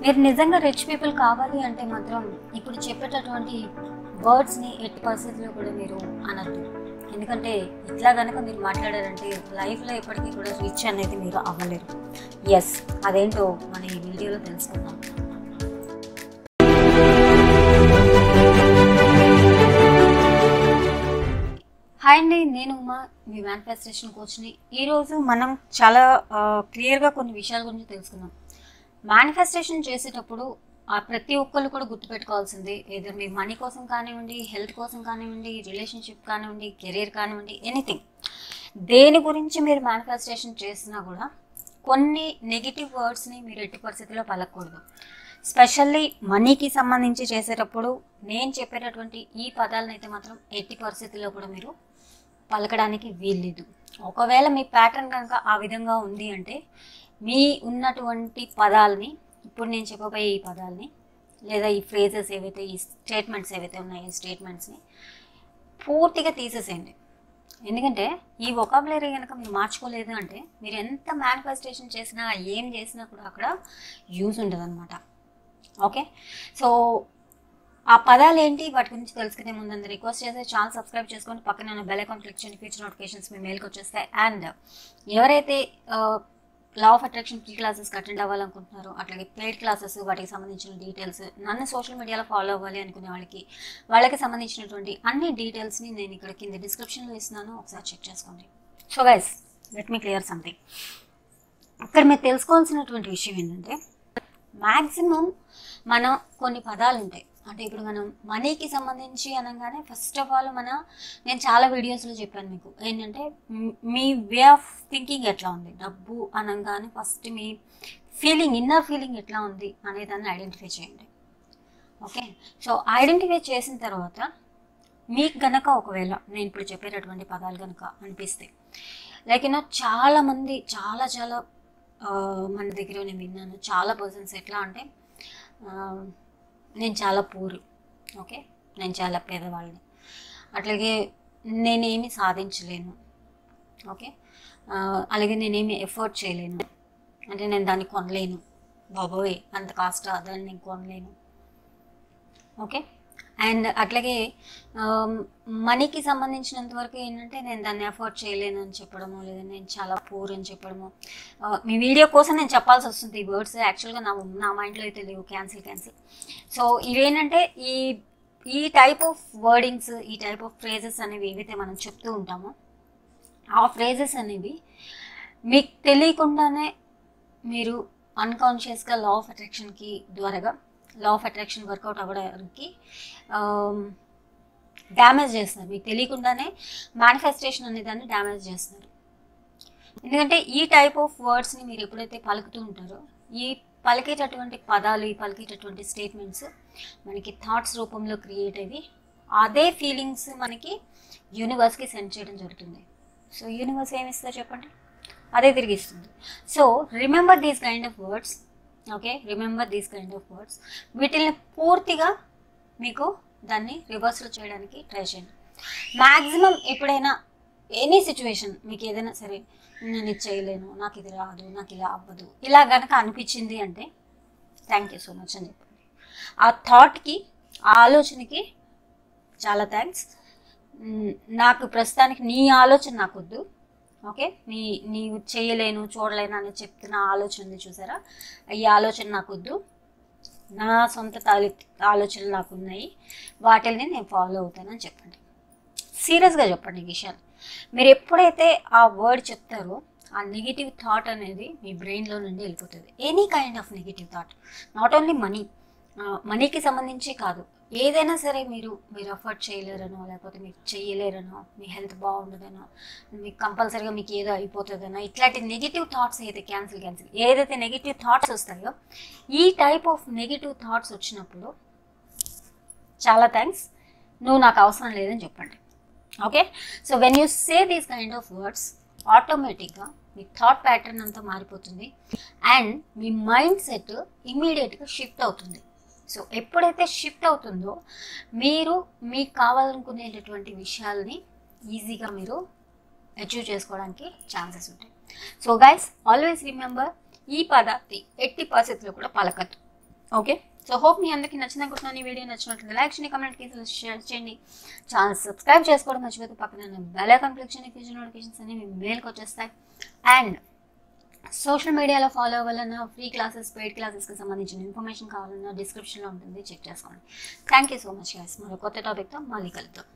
మీరు నిజంగా rich people కావాలి అంటే మాత్రం ఇప్పుడు చెప్పేటటువంటి వర్డ్స్ని ఎట్టి పరిస్థితుల్లో కూడా మీరు అనద్దు ఎందుకంటే ఇట్లా కనుక మీరు మాట్లాడారంటే లైఫ్లో ఎప్పటికీ కూడా రిచ్ అనేది మీరు అవ్వలేరు ఎస్ అదేంటో మన ఈ వీడియోలో తెలుసుకుందాం హాయ్ అండి నేను ఉమా మీ మ్యానిఫెస్టేషన్ కోచ్ని ఈరోజు మనం చాలా క్లియర్గా కొన్ని విషయాల గురించి తెలుసుకుందాం మేనిఫెస్టేషన్ చేసేటప్పుడు ఆ ప్రతి ఒక్కళ్ళు కూడా గుర్తుపెట్టుకోవాల్సింది ఏదో మీ మనీ కోసం కానివ్వండి హెల్త్ కోసం కానివ్వండి రిలేషన్షిప్ కానివ్వండి కెరీర్ కానివ్వండి ఎనీథింగ్ దేని గురించి మీరు మేనిఫెస్టేషన్ చేసినా కూడా కొన్ని నెగిటివ్ వర్డ్స్ని మీరు ఎట్టి పరిస్థితుల్లో పలకూడదు స్పెషల్లీ మనీకి సంబంధించి చేసేటప్పుడు నేను చెప్పేటటువంటి ఈ పదాలను అయితే మాత్రం ఎట్టి పరిస్థితుల్లో కూడా మీరు పలకడానికి వీల్లేదు ఒకవేళ మీ ప్యాటర్న్ కనుక ఆ విధంగా ఉంది అంటే మీ ఉన్నటువంటి పదాలని ఇప్పుడు నేను చెప్పబోయే ఈ పదాలని లేదా ఈ ఫ్రేజెస్ ఏవైతే ఈ స్టేట్మెంట్స్ ఏవైతే ఉన్నాయో ఈ స్టేట్మెంట్స్ని పూర్తిగా తీసేసేయండి ఎందుకంటే ఈ ఒకాబులరీ కనుక మీరు మార్చుకోలేదు అంటే మీరు ఎంత మేనిఫెస్టేషన్ చేసినా ఏం చేసినా కూడా అక్కడ యూజ్ ఉండదు ఓకే సో ఆ పదాలు ఏంటి వాటి గురించి తెలుసుకునే ముందు రిక్వెస్ట్ చేస్తే ఛానల్ సబ్స్క్రైబ్ చేసుకొని పక్కన ఉన్న బెల్ ఐకాన్ క్లిక్ చేయండి ఫ్యూచర్ నోటిఫికేషన్స్ మీ మెయిల్కి వచ్చేస్తాయి అండ్ ఎవరైతే లా ఆఫ్ అట్రాక్షన్ ప్రీ క్లాసెస్కి అటెండ్ అవ్వాలనుకుంటున్నారో అట్లాగే పెయిడ్ క్లాసెస్ వాటికి సంబంధించిన డీటెయిల్స్ నన్ను సోషల్ మీడియాలో ఫాలో అవ్వాలి అనుకునే వాళ్ళకి వాళ్ళకి సంబంధించినటువంటి అన్ని డీటెయిల్స్ని నేను ఇక్కడ కింద డిస్క్రిప్షన్లో ఇస్తున్నాను ఒకసారి చెక్ చేసుకోండి so guys let me clear something ఇక్కడ మీరు తెలుసుకోవాల్సినటువంటి విషయం ఏంటంటే మ్యాక్సిమం మనం కొన్ని పదాలు ఉంటాయి అంటే ఇప్పుడు మనం మనీకి సంబంధించి అనగానే ఫస్ట్ ఆఫ్ ఆల్ మన నేను చాలా వీడియోస్లో చెప్పాను మీకు ఏంటంటే మ్- మీ వే ఆఫ్ థింకింగ్ ఎట్లా ఉంది డబ్బు అనగానే ఫస్ట్ మీ ఫీలింగ్ ఇన్నర్ ఫీలింగ్ ఎట్లా ఉంది అనే దాన్ని ఐడెంటిఫై చేయండి ఓకే సో ఐడెంటిఫై చేసిన తర్వాత మీకు గనక ఒకవేళ నేను ఇప్పుడు చెప్పేటటువంటి పదాలు కనుక అనిపిస్తే లైక్ యూనో చాలా మంది చాలా చాలా ఆ, మన దగ్గర నేను విన్నాను చాలా పర్సన్స్ ఎట్లా అంటే ఆ, నేను చాలా పూర్ ఓకే నేను చాలా పేదవాళ్ళని అట్లాగే నేనేమి సాధించలేను ఓకే ఆ, అలాగే నేనేమి ఎఫర్ట్ చేయలేను అంటే నేను దాన్ని కొనలేను బాబోయ్ అంత కాస్ట్ దాన్ని నేను కొనలేను ఓకే అండ్ అట్లాగే మనీకి సంబంధించినంత వరకు ఏంటంటే నేను దాన్ని అఫోర్డ్ చేయలేను అని చెప్పడము లేదా నేను చాలా పూర్ అని చెప్పడము ఆ, మీ వీడియో కోసం నేను చెప్పాల్సి వస్తుంది ఈ వర్డ్స్ యాక్చువల్గా నా నా మైండ్లో అయితే లేవు క్యాన్సిల్ క్యాన్సిల్ సో ఇవేంటంటే ఈ ఈ టైప్ ఆఫ్ వర్డింగ్స్ ఈ టైప్ ఆఫ్ ఫ్రేజెస్ అనేవి ఏవైతే మనం చెప్తూ ఉంటామో ఆ ఫ్రేజెస్ అనేవి మీకు తెలియకుండానే మీరు అన్కాన్షియస్గా లా ఆఫ్ అట్రాక్షన్కి ద్వారాగా లా ఆఫ్ అట్రాక్షన్ వర్కౌట్ అవ్వడానికి డ్యామేజ్ చేస్తున్నారు మీకు తెలియకుండానే మేనిఫెస్టేషన్ అనే దాన్ని డ్యామేజ్ చేస్తున్నారు ఎందుకంటే ఈ టైప్ ఆఫ్ వర్డ్స్ని మీరు ఎప్పుడైతే పలుకుతూ ఉంటారో ఈ పలికేటటువంటి పదాలు ఈ పలికేటటువంటి స్టేట్మెంట్స్ మనకి థాట్స్ రూపంలో క్రియేట్ అయ్యి అదే ఫీలింగ్స్ మనకి యూనివర్స్కి సెండ్ చేయడం జరుగుతుంది సో యూనివర్స్ ఏమి ఇస్తుందో చెప్పండి అదే తిరిగి ఇస్తుంది so remember these kind of words okay remember these kind of words వీటిని పూర్తిగా మీకు దాన్ని రివర్సల్ చేయడానికి ట్రై చేయండి మ్యాక్సిమం ఎప్పుడైనా ఎనీ సిచ్యువేషన్ మీకు ఏదైనా సరే నేను ఇది చేయలేను నాకు ఇది రాదు నాకు ఇలా అవ్వదు ఇలా గనక అనిపించింది అంటే థ్యాంక్ యూ సో మచ్ అని చెప్పండి ఆ థాట్కి ఆ ఆలోచనకి చాలా థ్యాంక్స్ నాకు ప్రస్తుతానికి నీ ఆలోచన నాకు వద్దు ఓకే నీ నీవు చేయలేను చూడలేను అని చెప్తున్న ఆలోచన ఉంది చూసారా ఈ ఆలోచన నాకు వద్దు నా సొంత తాలి ఆలోచనలు నాకు ఉన్నాయి వాటిని నేను ఫాలో అవుతానని చెప్పండి సీరియస్గా చెప్పండి ఈ విషయాలు మీరు ఎప్పుడైతే ఆ వర్డ్ చెప్తారో ఆ నెగిటివ్ థాట్ అనేది మీ బ్రెయిన్లో నుండి వెళ్ళిపోతుంది any kind of negative thought not only money మనీకి సంబంధించి కాదు ఏదైనా సరే మీరు మీరు అఫోర్డ్ చేయలేరనో లేకపోతే మీకు చేయలేరనో మీ హెల్త్ బాగుండదనో మీకు కంపల్సరీగా మీకు ఏదో అయిపోతుందనో ఇట్లాంటి నెగిటివ్ థాట్స్ అయితే క్యాన్సిల్ క్యాన్సిల్ ఏదైతే నెగిటివ్ థాట్స్ వస్తాయో ఈ టైప్ ఆఫ్ నెగిటివ్ థాట్స్ వచ్చినప్పుడు చాలా థ్యాంక్స్ నువ్వు నాకు అవసరం లేదని చెప్పండి okay so when you say these kind of words ఆటోమేటిక్గా మీ థాట్ ప్యాటర్న్ అంతా మారిపోతుంది అండ్ మీ మైండ్ సెట్ ఇమీడియట్గా షిఫ్ట్ అవుతుంది సో ఎప్పుడైతే షిఫ్ట్ అవుతుందో మీరు మీకు కావాలనుకునేటటువంటి విషయాల్ని ఈజీగా మీరు అచీవ్ చేసుకోవడానికి ఛాన్సెస్ ఉంటాయి సో గైస్ ఆల్వేస్ రిమెంబర్ ఈ పదార్థి ఎట్టి పరిస్థితుల్లో కూడా పలకద్దు ఓకే సో హోప్ మీ అందరికీ నచ్చింది అనుకుంటున్నాను ఈ వీడియో నచ్చినట్లయితే లైక్ చేయండి కమెంట్ చేసి షేర్ చేయండి ఛానల్ సబ్స్క్రైబ్ చేసుకోవడం మర్చిపోతే పక్కన బెల్ ఐకాన్ క్లిక్ చేయండి ఫ్యూచర్ నోటిఫికేషన్స్ అన్ని మీ మెయిల్కి వచ్చేస్తాయి అండ్ సోషల్ మీడియాలో ఫాలో అవ్వాలన్నా ఫ్రీ క్లాసెస్ పెయిడ్ క్లాసెస్కి సంబంధించిన ఇన్ఫర్మేషన్ కావాలన్నా డిస్క్రిప్షన్లో ఉంటుంది చెక్ చేసుకోండి thank you so much guys మరో కొత్త టాపిక్తో మళ్ళీ కలుద్దాం